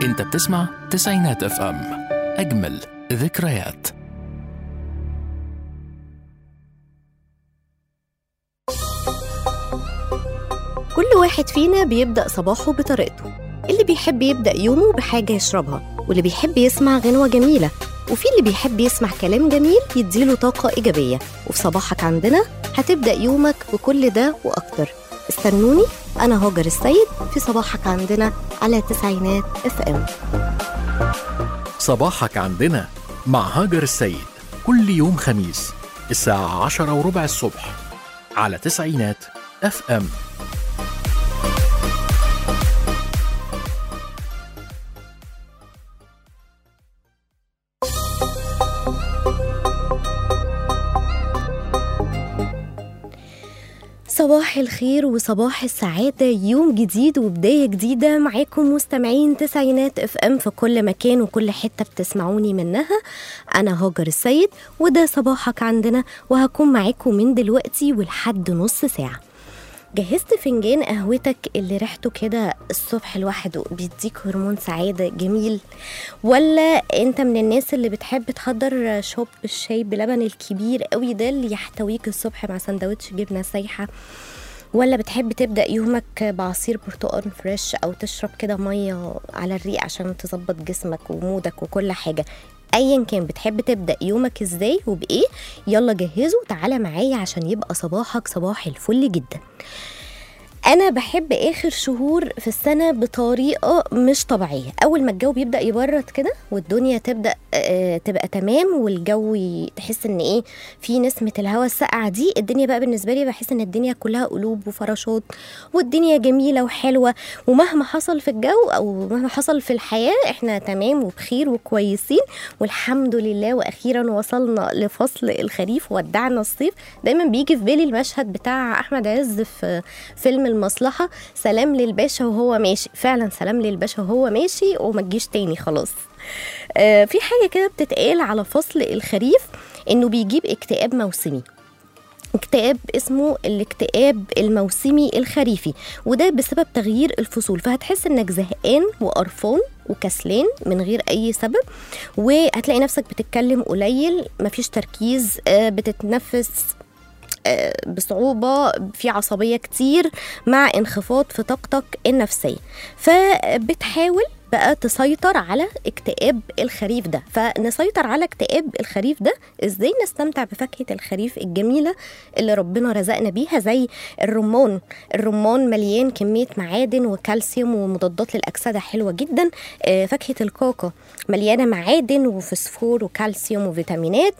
انت بتسمع تسعينات اف ام اجمل ذكريات كل واحد فينا بيبدأ صباحه بطريقته اللي بيحب يبدأ يومه بحاجة يشربها واللي بيحب يسمع غنوة جميلة وفي اللي بيحب يسمع كلام جميل يديله طاقة إيجابية وفي صباحك عندنا هتبدأ يومك بكل ده وأكتر استنوني أنا هاجر السيد في صباحك عندنا على تسعينات اف ام صباحك عندنا مع هاجر السيد كل يوم خميس الساعة عشرة وربع الصبح على تسعينات اف ام صباح الخير وصباح السعادة يوم جديد وبداية جديدة معاكم مستمعين تسعينات اف ام في كل مكان وكل حتة بتسمعوني منها أنا هاجر السيد وده صباحك عندنا وهكون معاكم من دلوقتي ولحد نص ساعة جهزت فنجان قهوتك اللي ريحته كده الصبح لوحده بيديك هرمون سعادة جميل ولا انت من الناس اللي بتحب تحضر شوب الشاي بلبن الكبير قوي ده اللي يحتويك الصبح مع سندوتش جبنة سايحة ولا بتحب تبدأ يومك بعصير برتقال فريش أو تشرب كده مية على الريق عشان تظبط جسمك ومودك وكل حاجة ايا كان بتحب تبدا يومك ازاي وبايه يلا جهزه وتعالى معايا عشان يبقى صباحك صباح الفل جدا انا بحب اخر شهور في السنه بطريقه مش طبيعيه اول ما الجو بيبدا يبرد كده والدنيا تبدا آه تبقى تمام والجو ي- تحس ان ايه في نسمه الهواء الساقعه دي الدنيا بقى بالنسبه لي بحس ان الدنيا كلها قلوب وفراشات والدنيا جميله وحلوه ومهما حصل في الجو او مهما حصل في الحياه احنا تمام وبخير وكويسين والحمد لله واخيرا وصلنا لفصل الخريف ودعنا الصيف دايما بيجي في بالي المشهد بتاع احمد عز في فيلم المصلحه سلام للباشا وهو ماشي فعلا سلام للباشا وهو ماشي وما تجيش تاني خلاص آه في حاجه كده بتتقال على فصل الخريف انه بيجيب اكتئاب موسمي اكتئاب اسمه الاكتئاب الموسمي الخريفي وده بسبب تغيير الفصول فهتحس انك زهقان وقرفان وكسلان من غير اي سبب وهتلاقي نفسك بتتكلم قليل مفيش تركيز آه، بتتنفس آه، بصعوبة في عصبية كتير مع انخفاض في طاقتك النفسية فبتحاول بقى تسيطر على اكتئاب الخريف ده فنسيطر على اكتئاب الخريف ده ازاي نستمتع بفاكهة الخريف الجميلة اللي ربنا رزقنا بيها زي الرمان الرمان مليان كمية معادن وكالسيوم ومضادات للأكسدة حلوة جدا آه، فاكهة الكاكا مليانة معادن وفسفور وكالسيوم وفيتامينات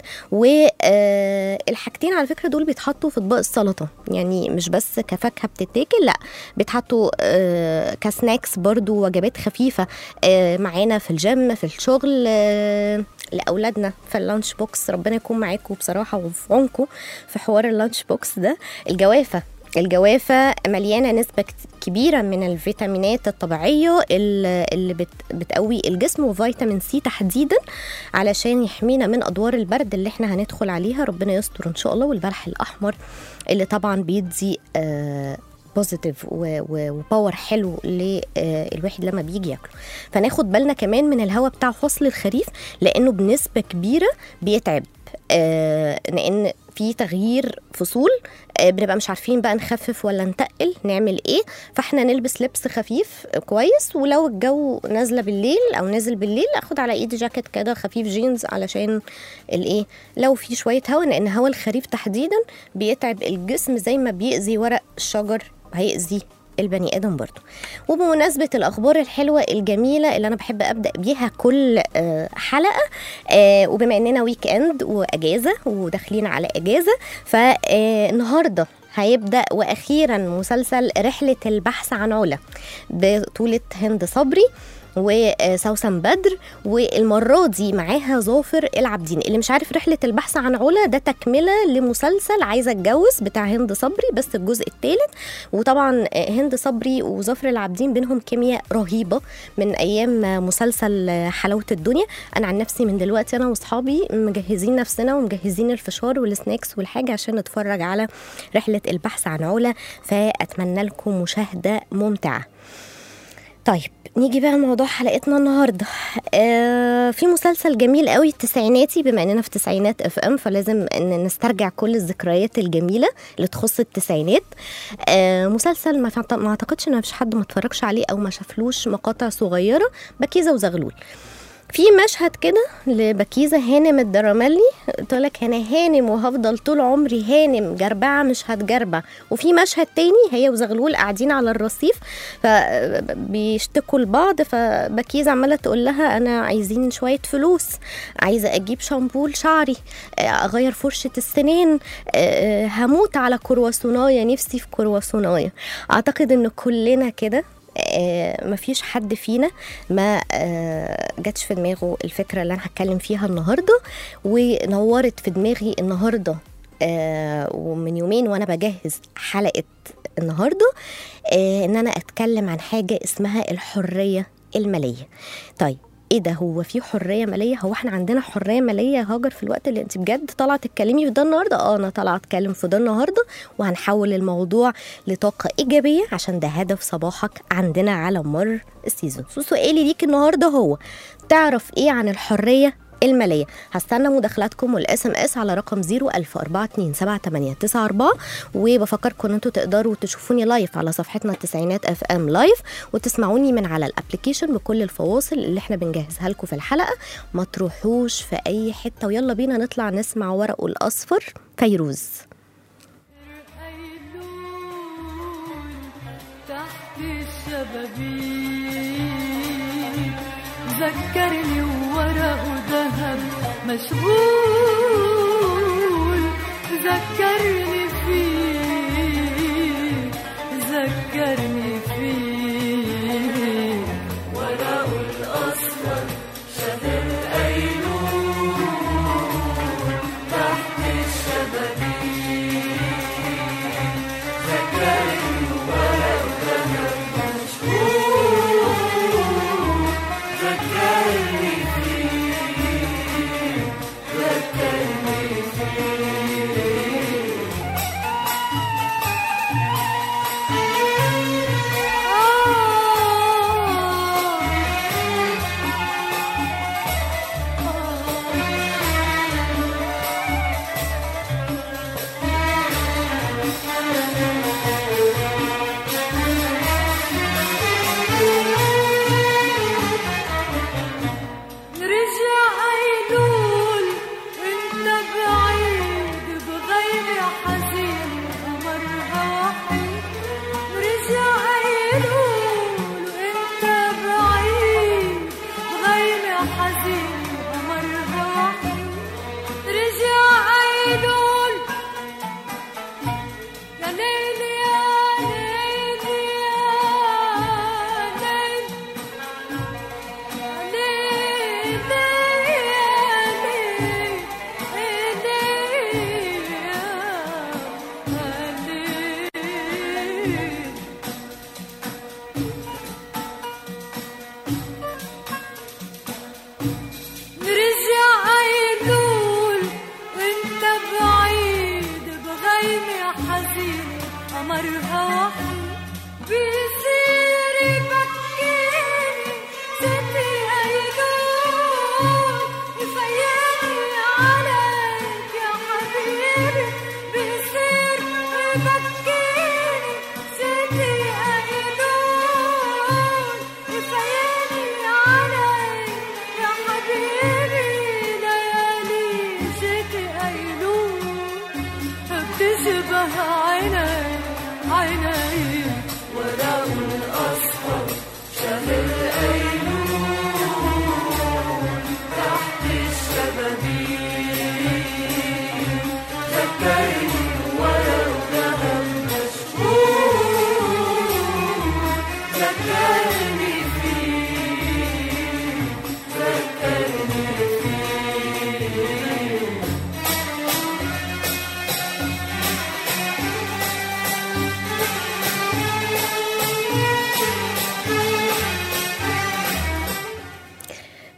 والحاجتين على فكرة دول بيتحطوا في اطباق السلطة يعني مش بس كفاكهة بتتاكل لا بيتحطوا آه، كسناكس برضو وجبات خفيفة آه، معانا في الجيم في الشغل آه، لاولادنا في اللانش بوكس ربنا يكون معاكم بصراحه وفي عونكم في حوار اللانش بوكس ده الجوافه الجوافة مليانة نسبة كت- كبيرة من الفيتامينات الطبيعية ال- اللي بت- بتقوي الجسم وفيتامين سي تحديدا علشان يحمينا من أدوار البرد اللي احنا هندخل عليها ربنا يستر إن شاء الله والبلح الأحمر اللي طبعا بيدي آه بوزيتيف وباور حلو للواحد لما بيجي ياكله فناخد بالنا كمان من الهواء بتاع فصل الخريف لانه بنسبه كبيره بيتعب آه لان في تغيير فصول آه بنبقى مش عارفين بقى نخفف ولا نتقل نعمل ايه فاحنا نلبس لبس خفيف كويس ولو الجو نازله بالليل او نازل بالليل اخد على ايدي جاكيت كده خفيف جينز علشان الايه لو في شويه هواء لان هواء الخريف تحديدا بيتعب الجسم زي ما بيأذي ورق الشجر هيأذي البني ادم برضه وبمناسبه الاخبار الحلوه الجميله اللي انا بحب ابدا بيها كل آه، حلقه آه، وبما اننا ويك اند واجازه وداخلين على اجازه فالنهارده هيبدا واخيرا مسلسل رحله البحث عن علا بطوله هند صبري وسوسن بدر والمره دي معاها ظافر العابدين اللي مش عارف رحله البحث عن علا ده تكمله لمسلسل عايزه اتجوز بتاع هند صبري بس الجزء الثالث وطبعا هند صبري وظافر العابدين بينهم كيمياء رهيبه من ايام مسلسل حلاوه الدنيا انا عن نفسي من دلوقتي انا واصحابي مجهزين نفسنا ومجهزين الفشار والسناكس والحاجه عشان نتفرج على رحله البحث عن علا فاتمنى لكم مشاهده ممتعه طيب نيجي بقى لموضوع حلقتنا النهارده آه في مسلسل جميل قوي التسعيناتي بما اننا في تسعينات اف ام فلازم ان نسترجع كل الذكريات الجميله اللي تخص التسعينات آه مسلسل ما, فعت- ما اعتقدش ان مفيش حد ما اتفرجش عليه او ما شافلوش مقاطع صغيره بكيزه وزغلول في مشهد كده لبكيزة هانم الدرامالي قلت لك انا هانم وهفضل طول عمري هانم جربعة مش هتجربع وفي مشهد تاني هي وزغلول قاعدين على الرصيف فبيشتكوا لبعض فبكيزة عمالة تقول لها انا عايزين شوية فلوس عايزة اجيب شامبو لشعري آه، اغير فرشة السنان آه، هموت على كرواسوناية نفسي في كرواسوناية اعتقد ان كلنا كده آه، مفيش حد فينا ما آه، جاتش في دماغه الفكرة اللي أنا هتكلم فيها النهاردة ونورت في دماغي النهاردة آه، ومن يومين وأنا بجهز حلقة النهاردة آه، إن أنا أتكلم عن حاجة اسمها الحرية المالية طيب ايه ده هو في حريه ماليه هو احنا عندنا حريه ماليه يا هاجر في الوقت اللي انت بجد طالعه تتكلمي في ده النهارده اه انا طالعه اتكلم في ده النهارده وهنحول الموضوع لطاقه ايجابيه عشان ده هدف صباحك عندنا على مر السيزون سو سؤالي ليك النهارده هو تعرف ايه عن الحريه الماليه هستنى مداخلاتكم والاس ام اس على رقم 010427894 وبفكركم ان انتوا تقدروا تشوفوني لايف على صفحتنا التسعينات اف ام لايف وتسمعوني من على الابلكيشن بكل الفواصل اللي احنا بنجهزها لكم في الحلقه ما تروحوش في اي حته ويلا بينا نطلع نسمع ورقه الاصفر فيروز أيلول تحت الشبابيك ذكرني وورقه ذهب مشغول ذكرني فيك ذكرني فيك ورقه الأصفر شهر أيلول تحت الشبابيك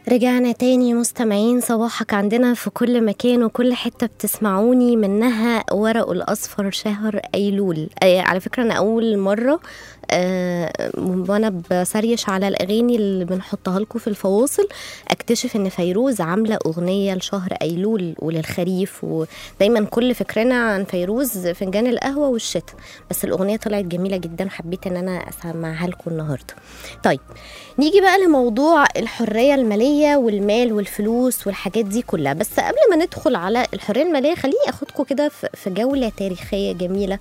رجعنا تاني مستمعين صباحك عندنا في كل مكان وكل حتة بتسمعوني منها ورق الأصفر شهر أيلول آه على فكرة أنا أول مرة آه وأنا بسريش على الأغاني اللي بنحطها لكم في الفواصل أكتشف إن فيروز عاملة أغنية لشهر أيلول وللخريف ودايما كل فكرنا عن فيروز فنجان القهوة والشتاء بس الأغنية طلعت جميلة جدا حبيت إن أنا أسمعها لكم النهاردة طيب نيجي بقى لموضوع الحرية المالية والمال والفلوس والحاجات دي كلها بس قبل ما ندخل على الحرية المالية خليني أخدكم كده في في جولة تاريخية جميلة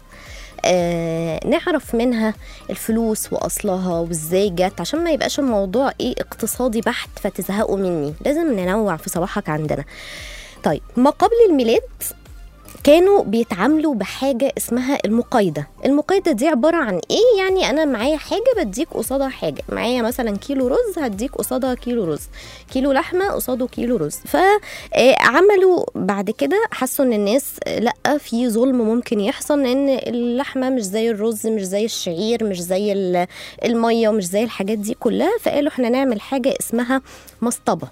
آه نعرف منها الفلوس واصلها وازاي جت عشان ما يبقاش الموضوع ايه اقتصادي بحت فتزهقوا مني لازم ننوع في صباحك عندنا طيب ما قبل الميلاد كانوا بيتعاملوا بحاجة اسمها المقايضة المقايضة دي عبارة عن ايه يعني انا معايا حاجة بديك قصادها حاجة معايا مثلا كيلو رز هديك قصادها كيلو رز كيلو لحمة قصاده كيلو رز فعملوا بعد كده حسوا ان الناس آه، لا في ظلم ممكن يحصل ان اللحمة مش زي الرز مش زي الشعير مش زي ال- المية مش زي الحاجات دي كلها فقالوا احنا نعمل حاجة اسمها مصطبة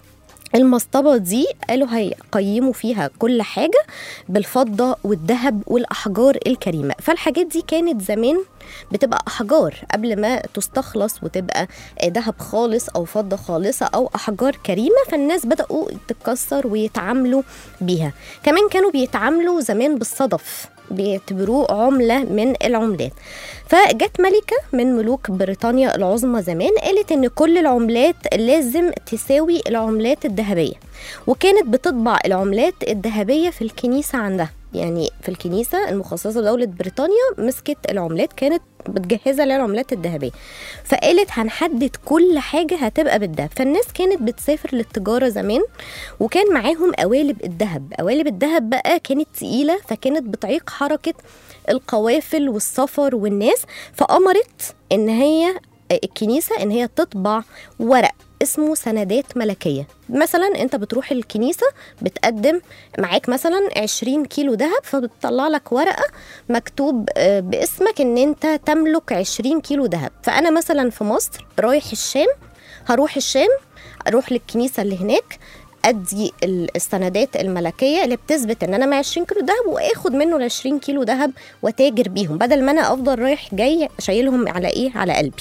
المصطبة دي قالوا هيقيموا فيها كل حاجة بالفضة والذهب والأحجار الكريمة فالحاجات دي كانت زمان بتبقى أحجار قبل ما تستخلص وتبقى ذهب خالص أو فضة خالصة أو أحجار كريمة فالناس بدأوا تتكسر ويتعاملوا بيها كمان كانوا بيتعاملوا زمان بالصدف بيعتبروه عملة من العملات فجت ملكة من ملوك بريطانيا العظمى زمان قالت ان كل العملات لازم تساوي العملات الذهبية وكانت بتطبع العملات الذهبية في الكنيسة عندها يعني في الكنيسة المخصصة لدولة بريطانيا مسكت العملات كانت بتجهزها للعملات الذهبية فقالت هنحدد كل حاجة هتبقى بالذهب فالناس كانت بتسافر للتجارة زمان وكان معاهم قوالب الذهب قوالب الذهب بقى كانت تقيلة فكانت بتعيق حركة القوافل والسفر والناس فأمرت إن هي الكنيسة إن هي تطبع ورق اسمه سندات ملكية مثلا انت بتروح الكنيسة بتقدم معاك مثلا 20 كيلو ذهب فبتطلع لك ورقة مكتوب آه، باسمك ان انت تملك 20 كيلو ذهب فانا مثلا في مصر رايح الشام هروح الشام اروح للكنيسة اللي هناك ادي ال- السندات الملكيه اللي بتثبت ان انا معايا 20 كيلو ذهب واخد منه ال 20 كيلو ذهب وتاجر بيهم بدل ما انا افضل رايح جاي شايلهم على ايه على قلبي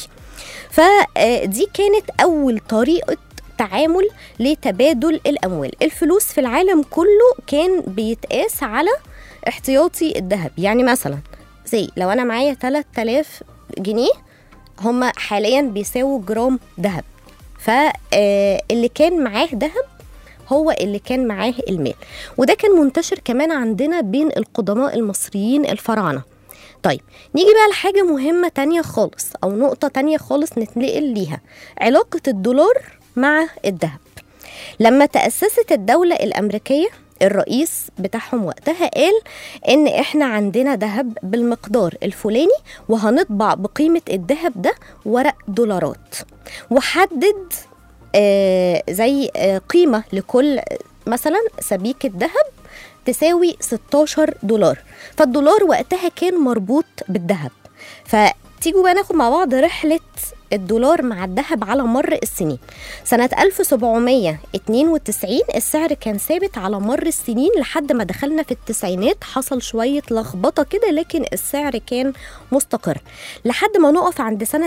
فدي كانت اول طريقه تعامل لتبادل الاموال الفلوس في العالم كله كان بيتقاس على احتياطي الذهب يعني مثلا زي لو انا معايا 3000 جنيه هما حاليا بيساووا جرام ذهب فاللي كان معاه ذهب هو اللي كان معاه المال وده كان منتشر كمان عندنا بين القدماء المصريين الفراعنه طيب نيجي بقى لحاجة مهمة تانية خالص أو نقطة تانية خالص نتنقل ليها علاقة الدولار مع الذهب لما تأسست الدولة الأمريكية الرئيس بتاعهم وقتها قال ان احنا عندنا ذهب بالمقدار الفلاني وهنطبع بقيمة الذهب ده ورق دولارات وحدد آه زي آه قيمة لكل آه، مثلا سبيكة ذهب تساوي 16 دولار فالدولار وقتها كان مربوط بالذهب فتيجوا بقى ناخد مع بعض رحلة الدولار مع الذهب على مر السنين سنة 1792 السعر كان ثابت على مر السنين لحد ما دخلنا في التسعينات حصل شوية لخبطة كده لكن السعر كان مستقر لحد ما نقف عند سنة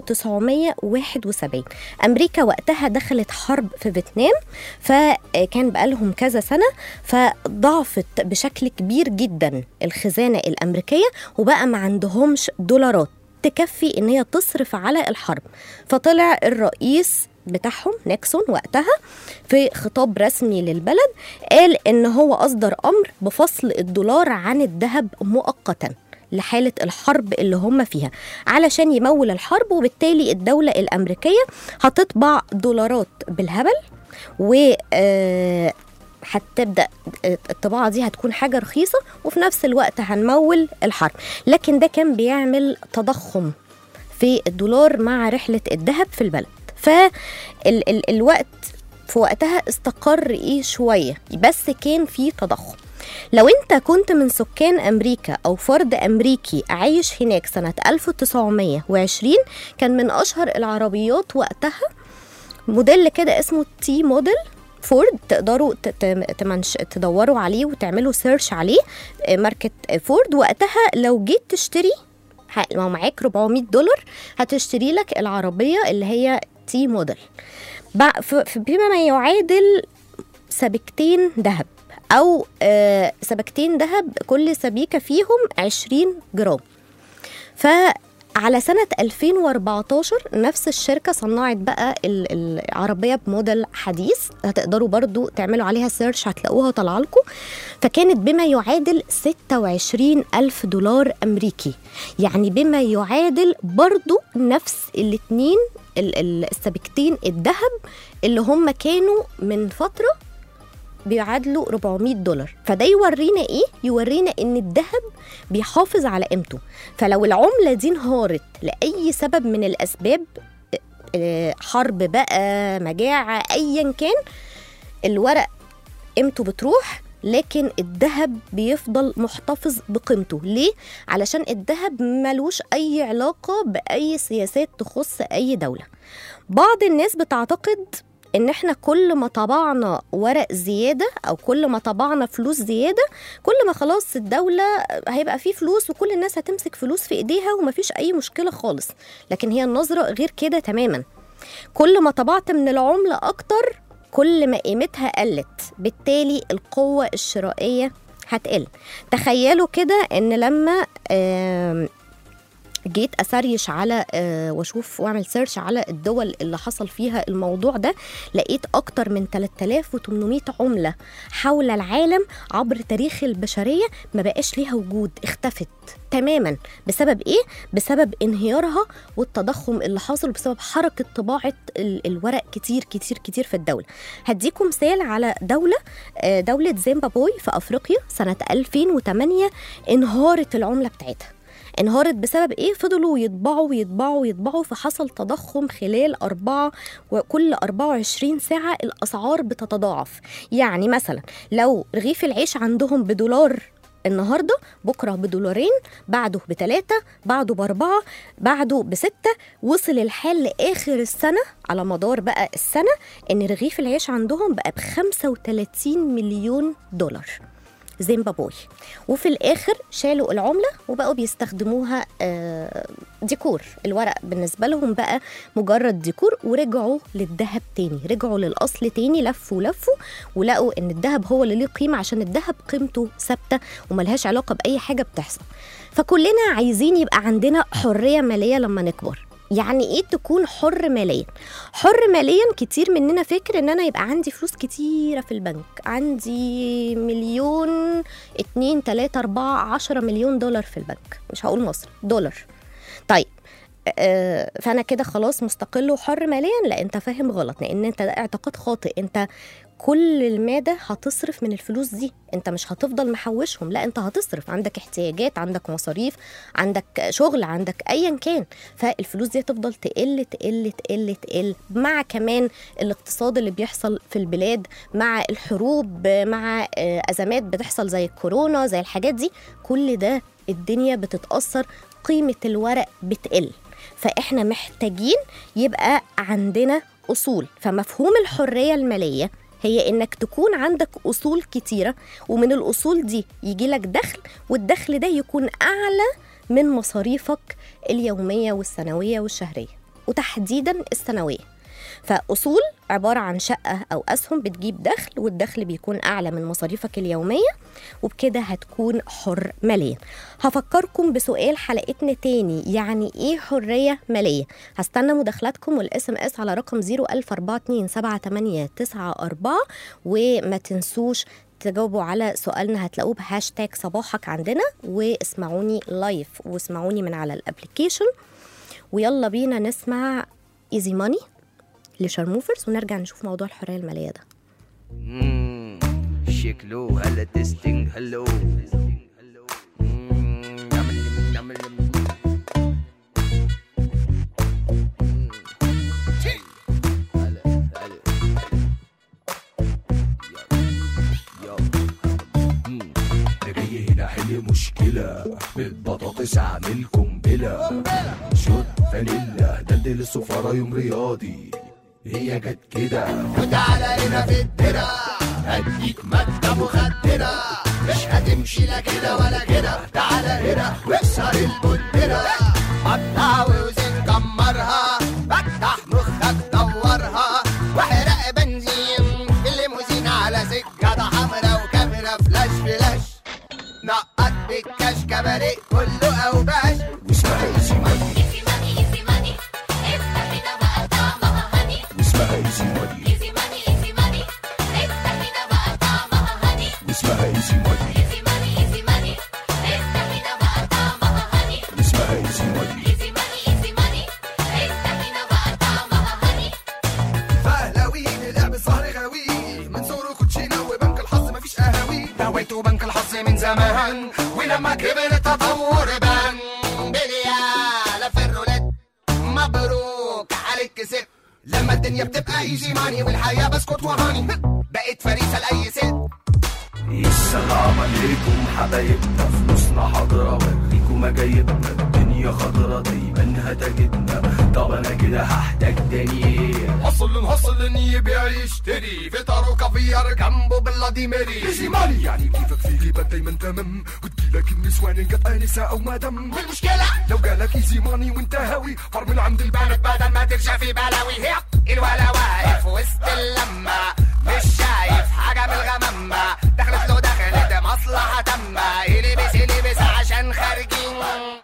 1971 أمريكا وقتها دخلت حرب في فيتنام فكان بقالهم كذا سنة فضعفت بشكل كبير جدا الخزانة الأمريكية وبقى ما عندهمش دولارات تكفي ان هي تصرف على الحرب فطلع الرئيس بتاعهم نيكسون وقتها في خطاب رسمي للبلد قال ان هو اصدر امر بفصل الدولار عن الذهب مؤقتا لحالة الحرب اللي هم فيها علشان يمول الحرب وبالتالي الدولة الأمريكية هتطبع دولارات بالهبل و آه، هتبدا الطباعه دي هتكون حاجه رخيصه وفي نفس الوقت هنمول الحرب لكن ده كان بيعمل تضخم في الدولار مع رحله الذهب في البلد فالوقت في وقتها استقر ايه شويه بس كان في تضخم لو انت كنت من سكان امريكا او فرد امريكي عايش هناك سنه 1920 كان من اشهر العربيات وقتها موديل كده اسمه تي موديل فورد تقدروا ت- ت- تمنش تدوروا عليه وتعملوا سيرش عليه آه، ماركة آه، فورد وقتها لو جيت تشتري ه- لو معاك 400 دولار هتشتري لك العربية اللي هي تي موديل بع- ف- ف- بما يعادل سبيكتين ذهب او آه، سبيكتين ذهب كل سبيكه فيهم 20 جرام فعلى سنة 2014 نفس الشركة صنعت بقى ال- العربية بموديل حديث هتقدروا برضو تعملوا عليها سيرش هتلاقوها طالعه لكم فكانت بما يعادل 26 ألف دولار أمريكي يعني بما يعادل برضو نفس الاتنين ال- ال- السبيكتين الذهب اللي هم كانوا من فترة بيعادلوا 400 دولار فده يورينا ايه يورينا ان الذهب بيحافظ على قيمته فلو العمله دي انهارت لاي سبب من الاسباب آه، حرب بقى مجاعه ايا كان الورق قيمته بتروح لكن الذهب بيفضل محتفظ بقيمته ليه علشان الذهب ملوش اي علاقه باي سياسات تخص اي دوله بعض الناس بتعتقد ان احنا كل ما طبعنا ورق زياده او كل ما طبعنا فلوس زياده كل ما خلاص الدوله هيبقى فيه فلوس وكل الناس هتمسك فلوس في ايديها ومفيش اي مشكله خالص لكن هي النظره غير كده تماما كل ما طبعت من العمله اكتر كل ما قيمتها قلت بالتالي القوه الشرائيه هتقل تخيلوا كده ان لما آم، جيت اسريش على آه، واشوف واعمل سيرش على الدول اللي حصل فيها الموضوع ده لقيت اكتر من 3800 عمله حول العالم عبر تاريخ البشريه ما بقاش ليها وجود اختفت تماما بسبب ايه بسبب انهيارها والتضخم اللي حاصل بسبب حركه طباعه ال- الورق كتير كتير كتير في الدوله هديكم مثال على دوله آه، دوله زيمبابوي في افريقيا سنه 2008 انهارت العمله بتاعتها انهارت بسبب ايه فضلوا يطبعوا ويطبعوا ويطبعوا فحصل تضخم خلال أربعة وكل 24 ساعة الأسعار بتتضاعف يعني مثلا لو رغيف العيش عندهم بدولار النهارده بكره بدولارين بعده بتلاتة بعده باربعة بعده بستة وصل الحال لاخر السنه على مدار بقى السنه ان رغيف العيش عندهم بقى ب 35 مليون دولار زيمبابوي وفي الاخر شالوا العمله وبقوا بيستخدموها آه، ديكور الورق بالنسبه لهم بقى مجرد ديكور ورجعوا للذهب تاني رجعوا للاصل تاني لفوا لفوا ولقوا ان الذهب هو اللي ليه قيمه عشان الذهب قيمته ثابته وملهاش علاقه باي حاجه بتحصل فكلنا عايزين يبقى عندنا حريه ماليه لما نكبر يعني ايه تكون حر ماليا حر ماليا كتير مننا فاكر ان انا يبقى عندي فلوس كتيره في البنك عندي مليون اتنين تلاتة اربعة عشرة مليون دولار في البنك مش هقول مصر دولار طيب آه، فانا كده خلاص مستقل وحر ماليا لا انت فاهم غلط لان انت ده اعتقاد خاطئ انت كل المادة هتصرف من الفلوس دي انت مش هتفضل محوشهم لا انت هتصرف عندك احتياجات عندك مصاريف عندك شغل عندك ايا كان فالفلوس دي هتفضل تقل تقل تقل تقل مع كمان الاقتصاد اللي بيحصل في البلاد مع الحروب مع آه، ازمات بتحصل زي الكورونا زي الحاجات دي كل ده الدنيا بتتاثر قيمه الورق بتقل فاحنا محتاجين يبقى عندنا اصول فمفهوم الحريه الماليه هي انك تكون عندك اصول كتيره ومن الاصول دي يجي لك دخل والدخل ده يكون اعلى من مصاريفك اليوميه والسنويه والشهريه وتحديدا السنويه فاصول عباره عن شقه او اسهم بتجيب دخل والدخل بيكون اعلى من مصاريفك اليوميه وبكده هتكون حر ماليا هفكركم بسؤال حلقتنا تاني يعني ايه حريه ماليه هستنى مداخلاتكم والاس ام اس على رقم 014278994 وما تنسوش تجاوبوا على سؤالنا هتلاقوه بهاشتاج صباحك عندنا واسمعوني لايف واسمعوني من على الابليكيشن ويلا بينا نسمع ايزي ماني لشارموفرز ونرجع نشوف موضوع الحريه الماليه ده مم، شكله هلا تستنج هلو مم، نعمل- نعمل- مم، شي. هلا، هلا، هلا. يو، يو. مم. انا جاي هنا احل مشكلة بالبطاطس اعمل قنبلة شوت فانيلا دلدل السفارة يوم رياضي هي جت كده وتعالى هنا في الدرة هديك مادة مخدرة مش هتمشي لا كده ولا كده تعالى هنا واكسر البندرة قطع وزن كمرها فتح مخك دورها واحرق بنزين في الليموزين على سكة حمرا وكاميرا فلاش فلاش نقط بالكاش كباريه كله اوباش واسمها ايزي ماني Easy money, easy money. افتح هنا بقى طعمها هني. واسمها ايزي ماني Easy money, easy money. افتح هنا بقى طعمها هني. واسمها ايزي ماني Easy money, easy money. افتح هنا بقى طعمها هني. واسمها ايزي ماني Easy money, easy money. افتح هنا بقى طعمها هني. فهلاوي لعب السهر غاوي منصور وكوتشينه وبنك الحظ مفيش قهاوي نويته بنك الحظ من زمان ولما كبر التطور بان بليالة في الرولات مبروك عليك كسبت لما الدنيا بتبقى ايزي ماني والحياة بسكت وهاني بقيت فريسة لأي ست السلام عليكم حبايبنا فلوسنا حاضرة وريكم مجايبنا الدنيا خضرة دايما هتجدنا طب انا كده هحتاج تاني حصل حصل ان يبيع يشتري فطار وكافيار جنبه بالفلاديميري ايزي ماني يعني كيفك في جيبك دايما تمام وتجيلك النسوان ان جت انسة او مدام والمشكلة لو جالك ايزي ماني وانت هاوي فرمل عند البنات بدل ما ترجع في بلاوي هي الولا واقف وسط اللمة مش شايف حاجة من الغمامة دخلت له دخلت مصلحة تامة يلبس يلبس عشان خارجين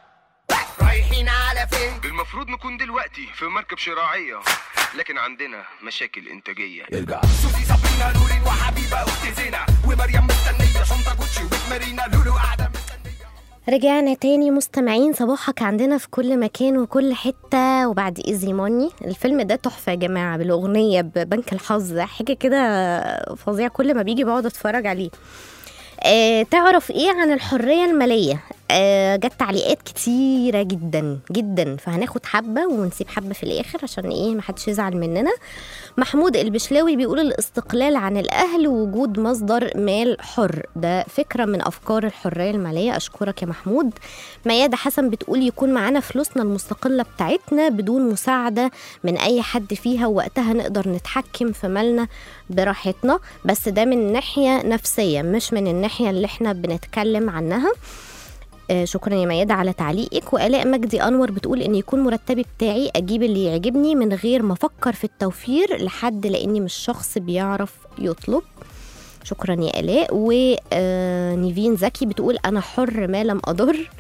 رايحين على فين المفروض نكون دلوقتي في مركب شراعية لكن عندنا مشاكل إنتاجية ارجع سوزي صابرينا نورين وحبيبة أخت زينة ومريم مستنية شنطة جوتشي ومارينا لولو قاعدة مستنية رجعنا تاني مستمعين صباحك عندنا في كل مكان وكل حتة وبعد ايزي ماني الفيلم ده تحفة يا جماعة بالأغنية ببنك الحظ حاجة كده فظيع كل ما بيجي بقعد اتفرج عليه آه تعرف ايه عن الحرية المالية آه جت تعليقات كتيرة جدا جدا فهناخد حبة ونسيب حبة في الآخر عشان ايه محدش يزعل مننا محمود البشلاوي بيقول الاستقلال عن الأهل ووجود مصدر مال حر ده فكرة من أفكار الحرية المالية أشكرك يا محمود ميادة حسن بتقول يكون معانا فلوسنا المستقلة بتاعتنا بدون مساعدة من أي حد فيها ووقتها نقدر نتحكم في مالنا براحتنا بس ده من ناحية نفسية مش من الناحية اللي احنا بنتكلم عنها آه، شكرا يا ميادة على تعليقك وآلاء مجدي أنور بتقول إن يكون مرتبي بتاعي أجيب اللي يعجبني من غير ما أفكر في التوفير لحد لأني مش شخص بيعرف يطلب شكرا يا آلاء ونيفين زكي بتقول أنا حر ما لم أضر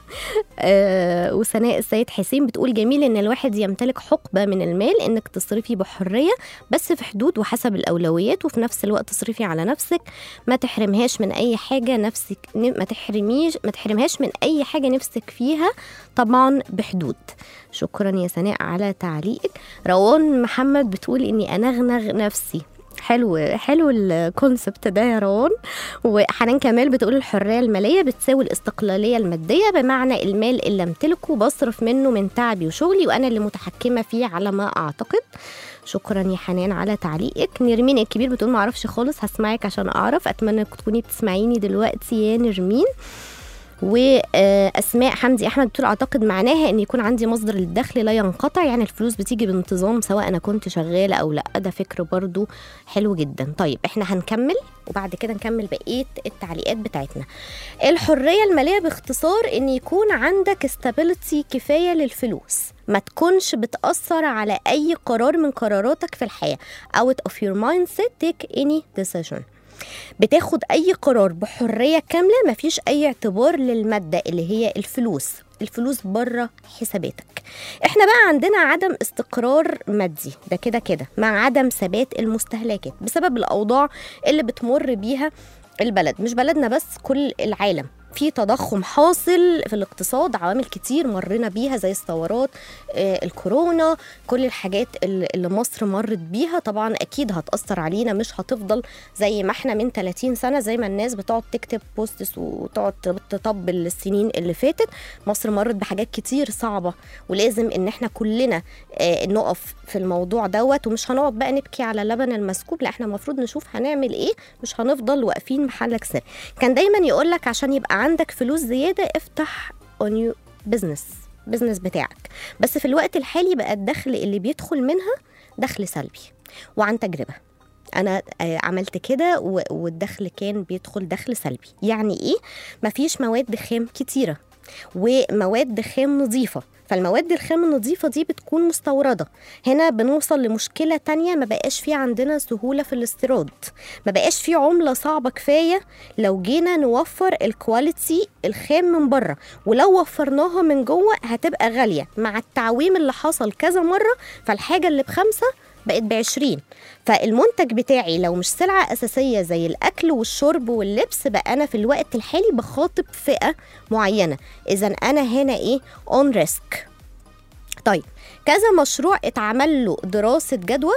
آه، وسناء السيد حسين بتقول جميل ان الواحد يمتلك حقبه من المال انك تصرفي بحريه بس في حدود وحسب الاولويات وفي نفس الوقت تصرفي على نفسك ما تحرمهاش من اي حاجه نفسك ما تحرميش ما تحرمهاش من اي حاجه نفسك فيها طبعا بحدود شكرا يا سناء على تعليقك روان محمد بتقول اني انغنغ نفسي حلو حلو الكونسبت ده يا روان وحنان كمال بتقول الحريه الماليه بتساوي الاستقلاليه الماديه بمعنى المال اللي امتلكه بصرف منه من تعبي وشغلي وانا اللي متحكمه فيه على ما اعتقد شكرا يا حنان على تعليقك نرمين الكبير بتقول ما اعرفش خالص هسمعك عشان اعرف اتمنى تكوني بتسمعيني دلوقتي يا نرمين واسماء حمدي احمد بتقول اعتقد معناها ان يكون عندي مصدر للدخل لا ينقطع يعني الفلوس بتيجي بانتظام سواء انا كنت شغاله او لا ده فكر برضو حلو جدا طيب احنا هنكمل وبعد كده نكمل بقيه التعليقات بتاعتنا الحريه الماليه باختصار ان يكون عندك استابيليتي كفايه للفلوس ما تكونش بتأثر على أي قرار من قراراتك في الحياة out of your mindset take any decision بتاخد اي قرار بحريه كامله مفيش اي اعتبار للماده اللي هي الفلوس الفلوس بره حساباتك احنا بقى عندنا عدم استقرار مادي ده كده كده مع عدم ثبات المستهلكات بسبب الاوضاع اللي بتمر بيها البلد مش بلدنا بس كل العالم في تضخم حاصل في الاقتصاد عوامل كتير مرينا بيها زي الثورات آه، الكورونا كل الحاجات اللي اللي مصر مرت بيها طبعا اكيد هتاثر علينا مش هتفضل زي ما احنا من 30 سنه زي ما الناس بتقعد تكتب بوستس وتقعد تطبل السنين اللي فاتت مصر مرت بحاجات كتير صعبه ولازم ان احنا كلنا آه، نقف في الموضوع دوت ومش هنقعد بقى نبكي على اللبن المسكوب لا احنا المفروض نشوف هنعمل ايه مش هنفضل واقفين محلك سر كان دايما يقول لك عشان يبقى عندك فلوس زياده افتح اون يو بزنس بزنس بتاعك بس في الوقت الحالي بقى الدخل اللي بيدخل منها دخل سلبي وعن تجربه انا آه، عملت كده و- والدخل كان بيدخل دخل سلبي يعني ايه مفيش مواد خام كتيره ومواد خام نظيفه فالمواد الخام النظيفة دي بتكون مستوردة هنا بنوصل لمشكلة تانية ما بقاش في عندنا سهولة في الاستيراد ما بقاش في عملة صعبة كفاية لو جينا نوفر الكواليتي الخام من بره ولو وفرناها من جوه هتبقى غالية مع التعويم اللي حصل كذا مرة فالحاجة اللي بخمسة بقت بعشرين فالمنتج بتاعي لو مش سلعة أساسية زي الأكل والشرب واللبس بقى أنا في الوقت الحالي بخاطب فئة معينة إذا أنا هنا إيه اون ريسك طيب كذا مشروع اتعمل له دراسة جدوى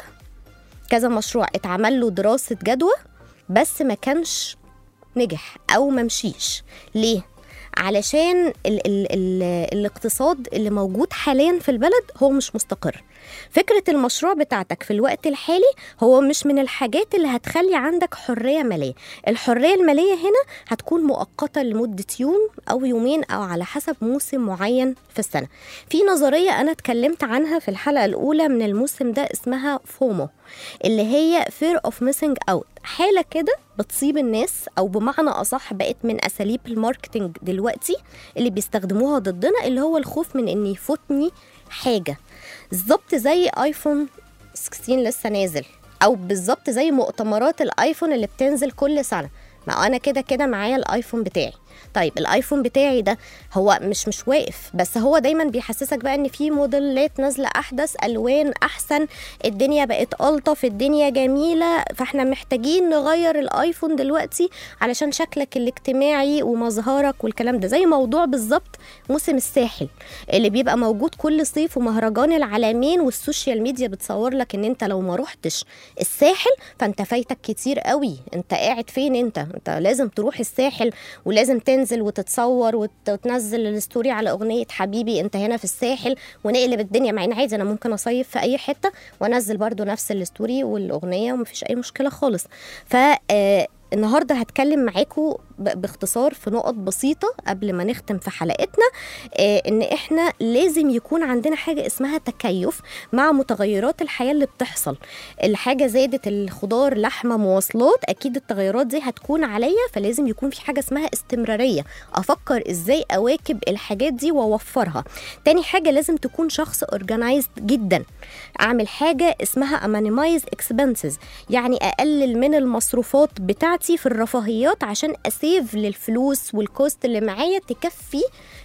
كذا مشروع اتعمل له دراسة جدوى بس ما كانش نجح أو ما مشيش ليه؟ علشان ال ال ال الاقتصاد اللي موجود حاليا في البلد هو مش مستقر فكرة المشروع بتاعتك في الوقت الحالي هو مش من الحاجات اللي هتخلي عندك حرية مالية الحرية المالية هنا هتكون مؤقتة لمدة يوم أو يومين أو على حسب موسم معين في السنة في نظرية أنا اتكلمت عنها في الحلقة الأولى من الموسم ده اسمها فومو اللي هي fear of missing out حالة كده بتصيب الناس أو بمعنى أصح بقت من أساليب الماركتينج دلوقتي اللي بيستخدموها ضدنا اللي هو الخوف من إن يفوتني حاجة بالظبط زي ايفون 16 لسه نازل او بالظبط زي مؤتمرات الايفون اللي بتنزل كل سنه ما انا كده كده معايا الايفون بتاعي طيب الايفون بتاعي ده هو مش مش واقف بس هو دايما بيحسسك بقى ان في موديلات نازله احدث الوان احسن الدنيا بقت الطف الدنيا جميله فاحنا محتاجين نغير الايفون دلوقتي علشان شكلك الاجتماعي ومظهرك والكلام ده زي موضوع بالظبط موسم الساحل اللي بيبقى موجود كل صيف ومهرجان العالمين والسوشيال ميديا بتصور لك ان انت لو ما رحتش الساحل فانت فايتك كتير قوي انت قاعد فين انت انت لازم تروح الساحل ولازم تنزل وتتصور وت- وتنزل الستوري على اغنيه حبيبي انت هنا في الساحل ونقلب الدنيا مع ان عادي انا ممكن اصيف في اي حته وانزل برضو نفس الستوري والاغنيه ومفيش اي مشكله خالص ف آه، النهارده هتكلم معاكم ب- باختصار في نقط بسيطه قبل ما نختم في حلقتنا آه، ان احنا لازم يكون عندنا حاجه اسمها تكيف مع متغيرات الحياه اللي بتحصل الحاجه زادت الخضار لحمه مواصلات اكيد التغيرات دي هتكون عليا فلازم يكون في حاجه اسمها استمراريه افكر ازاي اواكب الحاجات دي واوفرها تاني حاجه لازم تكون شخص اورجنايزد جدا اعمل حاجه اسمها امانيمايز اكسبنسز يعني اقلل من المصروفات بتاعتي في الرفاهيات عشان اسيف للفلوس والكوست اللي معايا تكفي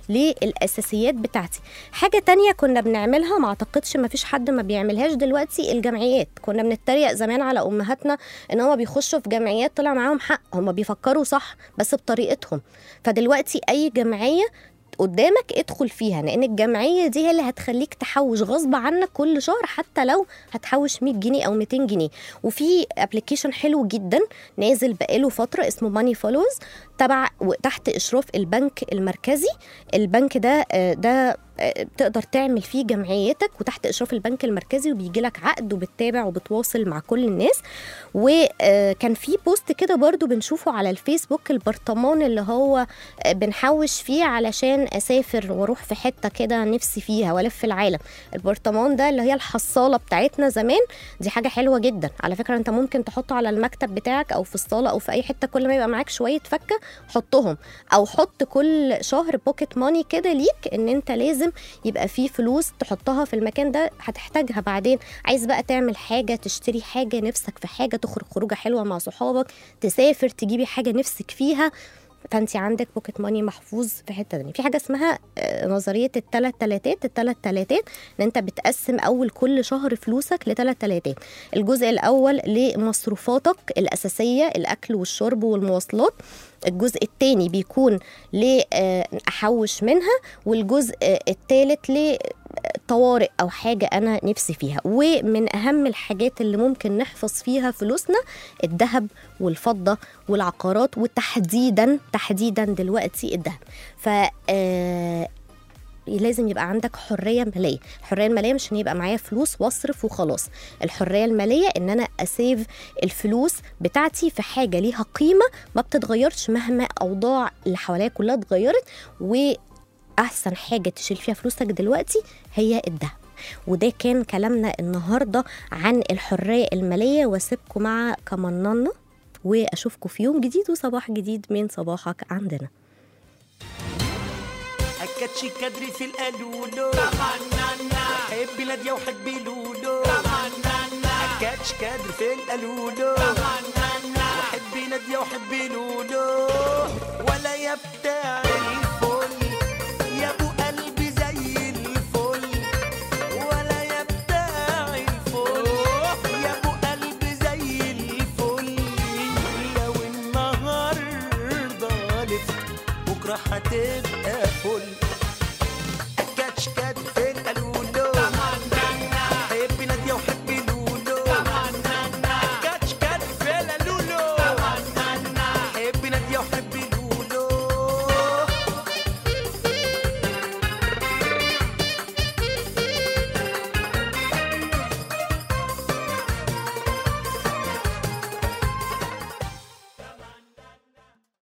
للاساسيات بتاعتي حاجه تانية كنا بنعملها ما اعتقدش ما فيش حد ما بيعملهاش دلوقتي الجمعيات كنا بنتريق زمان على امهاتنا ان هم بيخشوا في جمعيات طلع معاهم حق هم بيفكروا صح بس بطريقتهم فدلوقتي اي جمعيه قدامك ادخل فيها لان الجمعيه دي هي اللي هتخليك تحوش غصب عنك كل شهر حتى لو هتحوش 100 جنيه او 200 جنيه وفي ابلكيشن حلو جدا نازل بقاله فتره اسمه ماني فولوز تبع وتحت اشراف البنك المركزي البنك ده آه، ده آه، تقدر تعمل فيه جمعيتك وتحت اشراف البنك المركزي وبيجي لك عقد وبتتابع وبتواصل مع كل الناس وكان في بوست كده برضو بنشوفه على الفيسبوك البرطمان اللي هو آه، بنحوش فيه علشان اسافر واروح في حته كده نفسي فيها والف العالم البرطمان ده اللي هي الحصاله بتاعتنا زمان دي حاجه حلوه جدا على فكره انت ممكن تحطه على المكتب بتاعك او في الصاله او في اي حته كل ما يبقى معاك شويه فكه حطهم او حط كل شهر بوكيت ماني كده ليك ان انت لازم يبقى فيه فلوس تحطها في المكان ده هتحتاجها بعدين عايز بقى تعمل حاجه تشتري حاجه نفسك في حاجه تخرج خروجه حلوه مع صحابك تسافر تجيبي حاجه نفسك فيها فانت عندك بوكيت ماني محفوظ في حته تانية في حاجه اسمها آه، نظريه الثلاث تلاتات الثلاث تلاتات ان انت بتقسم اول كل شهر فلوسك لثلاث تلاتات الجزء الاول لمصروفاتك الاساسيه الاكل والشرب والمواصلات الجزء الثاني بيكون لأحوش منها والجزء الثالث لطوارئ أو حاجة أنا نفسي فيها ومن أهم الحاجات اللي ممكن نحفظ فيها فلوسنا الذهب والفضة والعقارات وتحديدا تحديدا دلوقتي الذهب ف آه، لازم يبقى عندك حريه ماليه الحريه الماليه مش ان يبقى معايا فلوس واصرف وخلاص الحريه الماليه ان انا اسيف الفلوس بتاعتي في حاجه ليها قيمه ما بتتغيرش مهما اوضاع اللي حواليا كلها اتغيرت واحسن حاجه تشيل فيها فلوسك دلوقتي هي الذهب وده كان كلامنا النهارده عن الحريه الماليه واسيبكم مع كمننا واشوفكم في يوم جديد وصباح جديد من صباحك عندنا أكدش كدري في القالولو حبي نادية وحبي لولو أكدش كدري في القالولو وحبي نادية وحبي لولو ولا يا بتاع الفل يا ابو قلبي زي الفل ولا يا بتاع الفل يا ابو قلبي زي الفل لو النهارده لفت بكره هتبقى فل